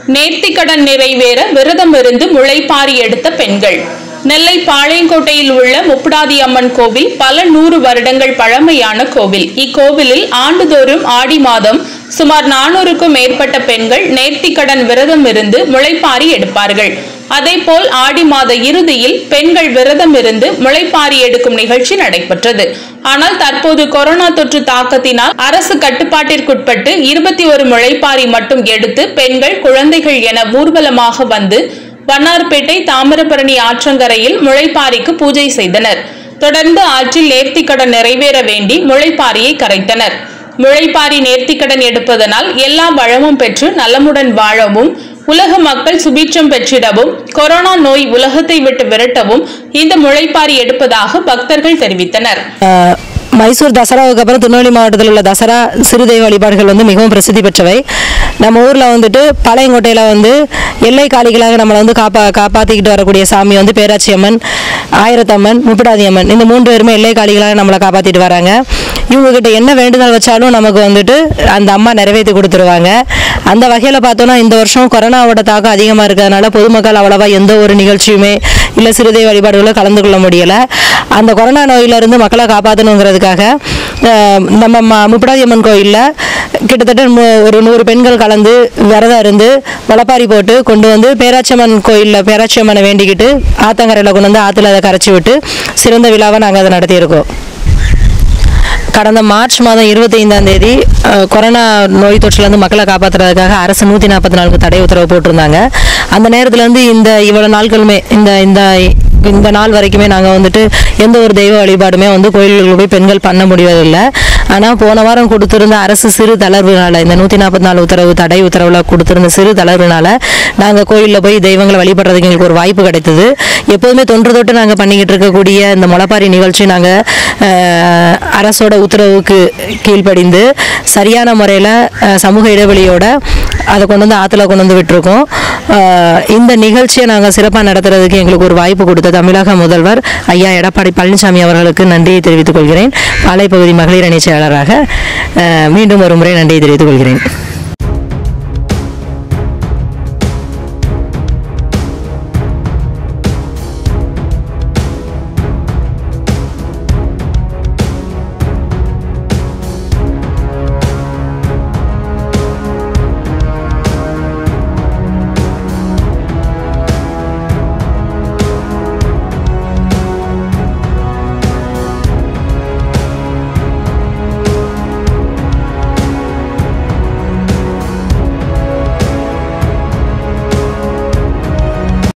நேர்த்திக்கடன் நிறைவேற விரதம் இருந்து முளைப்பாரி எடுத்த பெண்கள் நெல்லை பாளையங்கோட்டையில் உள்ள முப்படாதி அம்மன் கோவில் பல நூறு வருடங்கள் பழமையான கோவில் இக்கோவிலில் ஆண்டுதோறும் ஆடி மாதம் சுமார் நானூறுக்கும் மேற்பட்ட பெண்கள் நேர்த்திக்கடன் விரதம் இருந்து முளைப்பாரி எடுப்பார்கள் அதேபோல் ஆடி மாத இறுதியில் பெண்கள் விரதம் இருந்து முளைப்பாரி எடுக்கும் நிகழ்ச்சி நடைபெற்றது ஆனால் தற்போது கொரோனா தொற்று தாக்கத்தினால் அரசு கட்டுப்பாட்டிற்குட்பட்டு இருபத்தி ஒரு முளைப்பாரி மட்டும் எடுத்து பெண்கள் குழந்தைகள் என ஊர்வலமாக வந்து வண்ணார்பேட்டை தாமிரபரணி ஆற்றங்கரையில் முளைப்பாரிக்கு பூஜை செய்தனர் தொடர்ந்து ஆற்றில் நேர்த்திக்கடன் நிறைவேற வேண்டி முளைப்பாரியை கரைத்தனர் முளைப்பாரி நேர்த்திக்கடன் எடுப்பதனால் எல்லா வளமும் பெற்று நலமுடன் வாழவும் உலக மக்கள் சுபீட்சம் பெற்றிடவும் கொரோனா நோய் உலகத்தை விட்டு விரட்டவும் இந்த முளைப்பாரி எடுப்பதாக பக்தர்கள் தெரிவித்தனர் ஆஹ் மைசூர் தசராவுக்கு அப்புறம் திருநெல்வேலி மாவட்டத்தில் உள்ள தசரா சிறுதெய்வ வழிபாடுகள் வந்து மிகவும் பிரசித்தி பெற்றவை நம்ம ஊரில் வந்துட்டு பாளையங்கோட்டையில் வந்து எல்லை காளிகளாக நம்மளை வந்து காப்பா காப்பாற்றிக்கிட்டு வரக்கூடிய சாமி வந்து பேராச்சி அம்மன் ஆயிரத்தம்மன் முப்பிடாதி அம்மன் இந்த மூன்று பேருமே எல்லை காளிகளாக நம்மளை காப்பாற்றிட்டு வராங்க இவங்ககிட்ட என்ன வேண்டுதல் வச்சாலும் நமக்கு வந்துட்டு அந்த அம்மா நிறைவேற்றி கொடுத்துருவாங்க அந்த வகையில் பார்த்தோன்னா இந்த வருஷம் கொரோனாவோட தாக்கம் அதிகமாக இருக்கிறதுனால பொதுமக்கள் அவ்வளவா எந்த ஒரு நிகழ்ச்சியுமே இல்லை சிறுதெய்வ வழிபாடுகளும் கலந்து கொள்ள முடியலை அந்த கொரோனா நோயிலிருந்து மக்களை காப்பாற்றணுங்கிறதுக்காக அஹ், நம்ம ம- முப்படாதி அம்மன் கோயிலில் கிட்டத்தட்ட மு- ஒரு நூறு பெண்கள் கலந்து விரதம் இருந்து முளைப்பாரி போட்டு கொண்டு வந்து பேராச்சம்மன் கோயிலில் பேராட்சி அம்மனை வேண்டிக்கிட்டு ஆத்தங்கரையில் கொண்டு வந்து ஆற்றுல அதை கரைச்சி விட்டு சிறந்த விழாவை நாங்கள் அதை நடத்தியிருக்கோம் கடந்த மார்ச் மாதம் இருபத்தைந்தாம் தேதி அஹ், கொரோனா நோய் தொற்றுலேருந்து மக்களை காப்பாற்றுறதுக்காக அரசு நூற்றி நாற்பத்தி நாலுக்கு தடை உத்தரவு போட்டிருந்தாங்க அந்த நேரத்துலேருந்து இந்த இவ்வளோ நாட்களுமே இந்த இந்த இந்த நாள் வரைக்குமே நாங்கள் வந்துட்டு எந்த ஒரு தெய்வ வழிபாடுமே வந்து கோயில்களுக்கு போய் பெண்கள் பண்ண முடிவதில்லை ஆனால் போன வாரம் கொடுத்திருந்த அரசு சிறு தளர்வுனால இந்த நூற்றி நாற்பத்தி நாலு உத்தரவு தடை உத்தரவில் கொடுத்திருந்த சிறு தளர்வுனால நாங்கள் கோயிலில் போய் தெய்வங்களை வழிபடுறதுக்கு எங்களுக்கு ஒரு வாய்ப்பு கிடைத்தது எப்போதுமே தொன்று தொட்டு நாங்கள் பண்ணிக்கிட்டு இருக்கக்கூடிய இந்த முளைப்பாரி நிகழ்ச்சி நாங்கள் அரசோட உத்தரவுக்கு கீழ்ப்படிந்து சரியான முறையில் சமூக இடைவெளியோட அதை கொண்டு வந்து ஆற்றுல கொண்டு வந்து விட்டுருக்கோம் அஹ், இந்த நிகழ்ச்சியை நாங்கள் சிறப்பாக நடத்துறதுக்கு எங்களுக்கு ஒரு வாய்ப்பு கொடுத்த தமிழக முதல்வர் ஐயா எடப்பாடி பழனிசாமி அவர்களுக்கு நன்றியை தெரிவித்துக் கொள்கிறேன் பாளைப்பகுதி மகளிர் அணி செயலராக அஹ், மீண்டும் ஒரு முறை நன்றியை தெரிவித்துக் கொள்கிறேன்